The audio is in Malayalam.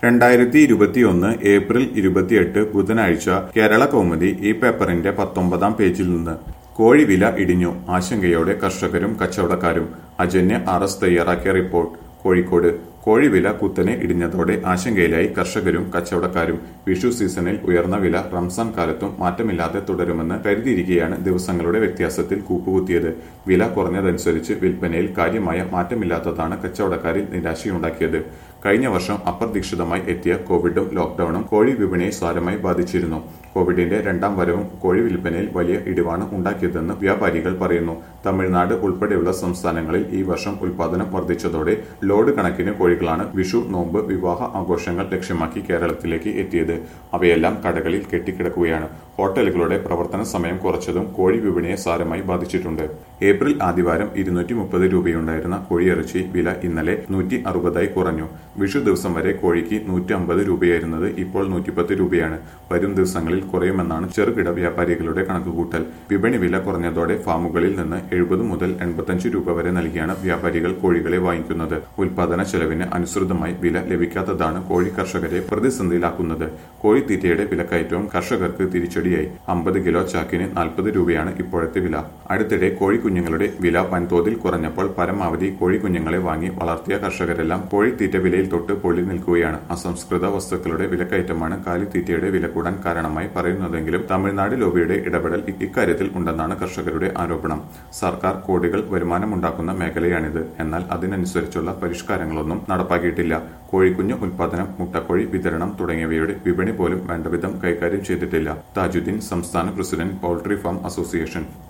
രണ്ടായിരത്തി ഇരുപത്തിയൊന്ന് ഏപ്രിൽ ഇരുപത്തിയെട്ട് ബുധനാഴ്ച കേരള കൗമുദി ഈ പേപ്പറിന്റെ പത്തൊമ്പതാം പേജിൽ നിന്ന് കോഴിവില ഇടിഞ്ഞു ആശങ്കയോടെ കർഷകരും കച്ചവടക്കാരും അജന്യ ആർ എസ് തയ്യാറാക്കിയ റിപ്പോർട്ട് കോഴിക്കോട് കോഴിവില കുത്തനെ ഇടിഞ്ഞതോടെ ആശങ്കയിലായി കർഷകരും കച്ചവടക്കാരും വിഷു സീസണിൽ ഉയർന്ന വില റംസാൻ കാലത്തും മാറ്റമില്ലാതെ തുടരുമെന്ന് കരുതിയിരിക്കെയാണ് ദിവസങ്ങളുടെ വ്യത്യാസത്തിൽ കൂപ്പുകുത്തിയത് വില കുറഞ്ഞതനുസരിച്ച് വിൽപ്പനയിൽ കാര്യമായ മാറ്റമില്ലാത്തതാണ് കച്ചവടക്കാരിൽ നിരാശയുണ്ടാക്കിയത് കഴിഞ്ഞ വർഷം അപ്രതീക്ഷിതമായി എത്തിയ കോവിഡും ലോക്ഡൌണും കോഴി വിപണിയെ സാരമായി ബാധിച്ചിരുന്നു കോവിഡിന്റെ രണ്ടാം വരവും കോഴി വിൽപ്പനയിൽ വലിയ ഇടിവാണ് ഉണ്ടാക്കിയതെന്ന് വ്യാപാരികൾ പറയുന്നു തമിഴ്നാട് ഉൾപ്പെടെയുള്ള സംസ്ഥാനങ്ങളിൽ ഈ വർഷം ഉൽപാദനം വർദ്ധിച്ചതോടെ ലോഡ് കണക്കിന് കോഴികളാണ് വിഷു നോമ്പ് വിവാഹ ആഘോഷങ്ങൾ ലക്ഷ്യമാക്കി കേരളത്തിലേക്ക് എത്തിയത് അവയെല്ലാം കടകളിൽ കെട്ടിക്കിടക്കുകയാണ് ഹോട്ടലുകളുടെ പ്രവർത്തന സമയം കുറച്ചതും കോഴി വിപണിയെ സാരമായി ബാധിച്ചിട്ടുണ്ട് ഏപ്രിൽ ആദ്യവാരം ഇരുന്നൂറ്റി മുപ്പത് രൂപയുണ്ടായിരുന്ന കോഴിയിറച്ചി വില ഇന്നലെ നൂറ്റി അറുപതായി കുറഞ്ഞു വിഷു ദിവസം വരെ കോഴിക്ക് നൂറ്റി അമ്പത് രൂപയായിരുന്നത് ഇപ്പോൾ നൂറ്റിപ്പത്ത് രൂപയാണ് വരും ദിവസങ്ങളിൽ കുറയുമെന്നാണ് ചെറുകിട വ്യാപാരികളുടെ കണക്കുകൂട്ടൽ വിപണി വില കുറഞ്ഞതോടെ ഫാമുകളിൽ നിന്ന് എഴുപത് മുതൽ എൺപത്തഞ്ച് രൂപ വരെ നൽകിയാണ് വ്യാപാരികൾ കോഴികളെ വാങ്ങിക്കുന്നത് ഉൽപാദന ചെലവിന് അനുസൃതമായി വില ലഭിക്കാത്തതാണ് കോഴി കർഷകരെ പ്രതിസന്ധിയിലാക്കുന്നത് കോഴിത്തീറ്റയുടെ വിലക്കയറ്റവും കർഷകർക്ക് തിരിച്ചടിയായി അമ്പത് കിലോ ചാക്കിന് നാൽപ്പത് രൂപയാണ് ഇപ്പോഴത്തെ വില അടുത്തിടെ കോഴിക്കുഞ്ഞുങ്ങളുടെ വില വൻതോതിൽ കുറഞ്ഞപ്പോൾ പരമാവധി കോഴിക്കുഞ്ഞുങ്ങളെ വാങ്ങി വളർത്തിയ കർഷകരെല്ലാം കോഴിത്തീറ്റ വിലയിൽ തൊട്ട് പൊള്ളി നിൽക്കുകയാണ് അസംസ്കൃത വസ്തുക്കളുടെ വിലക്കയറ്റമാണ് കാലിത്തീറ്റയുടെ വില കൂടാൻ കാരണമായി പറയുന്നതെങ്കിലും തമിഴ്നാട് ലോബിയുടെ ഇടപെടൽ ഇ- ഇക്കാര്യത്തിൽ ഉണ്ടെന്നാണ് കർഷകരുടെ ആരോപണം സർക്കാർ കോടികൾ വരുമാനമുണ്ടാക്കുന്ന മേഖലയാണിത് എന്നാൽ അതിനനുസരിച്ചുള്ള പരിഷ്കാരങ്ങളൊന്നും നടപ്പാക്കിയിട്ടില്ല കോഴിക്കുഞ്ഞു ഉൽപാദനം മുട്ടക്കോഴി വിതരണം തുടങ്ങിയവയുടെ വിപണി പോലും വേണ്ടവിധം കൈകാര്യം ചെയ്തിട്ടില്ല താജുദ്ദീൻ സംസ്ഥാന പ്രസിഡന്റ് പൗൾട്രി ഫാം അസോസിയേഷൻ